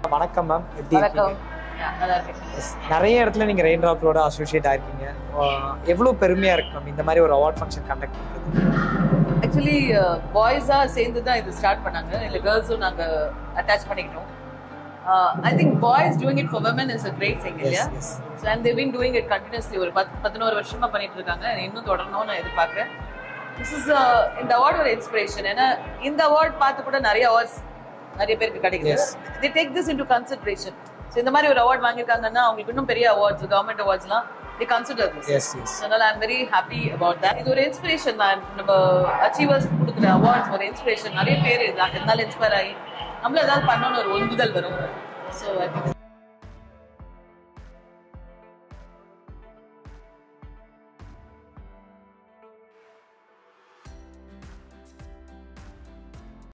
வணக்கம் மேம் எப்படி வணக்கம் இருக்கீங்க Yeah, நல்லா இருக்கேன் Yes. நிறைய இடத்துல நீங்க ரெயின் ட்ராப்லோட அசோசியேட் ஆயிருக்கீங்க ஆஹ் எவ்வளவு பெருமையா இருக்கு மேம் இந்த மாதிரி ஒரு அவார்ட் ஃபங்க்ஷன் கண்டக்ட் பண்றது ஆக்சுவலி பாய்ஸா சேர்ந்து தான் இது ஸ்டார்ட் பண்ணாங்க இல்லை கேர்ள்ஸும் நாங்க அட்டாச் பண்ணிக்கிட்டோம் I think boys doing it for women is a great thing இல்லையா yes and they've been doing it continuously ஒரு பத்து பதினோரு வருஷமா பண்ணிட்டு இருக்காங்க இன்னும் தொடரணும்னு நான் எதிர்பார்க்குறேன் திஸ் இஸ் இந்த அவார்ட் ஒரு இன்ஸ்பிரேஷன் ஏன்னா இந்த அவார்ட் பார்த்து கூட நிறைய அவார்ட்ஸ் நிறைய பேருக்கு கிடைக்குது Yes. They take this into consideration so இந்த மாதிரி ஒரு அவார்ட் வாங்கியிருக்காங்கன்னா அவங்களுக்கு இன்னும் பெரிய அவார்ட்ஸ் கவர்மெண்ட் அவார்ட்ஸ்லாம் they consider this yes yes அதனால I'm very happy about that இது ஒரு இன்ஸ்பிரேஷன் தான் நம்ம அச்சீவர்ஸ் கொடுக்குற அவார்ட்ஸ் ஒரு இன்ஸ்பிரேஷன் நிறைய பேர் இது அதனால இன்ஸ்பயர் ஆகி நம்மள ஏதாவது பண்ணணும்னு ஒரு உந்துதல் வரும் ஸோ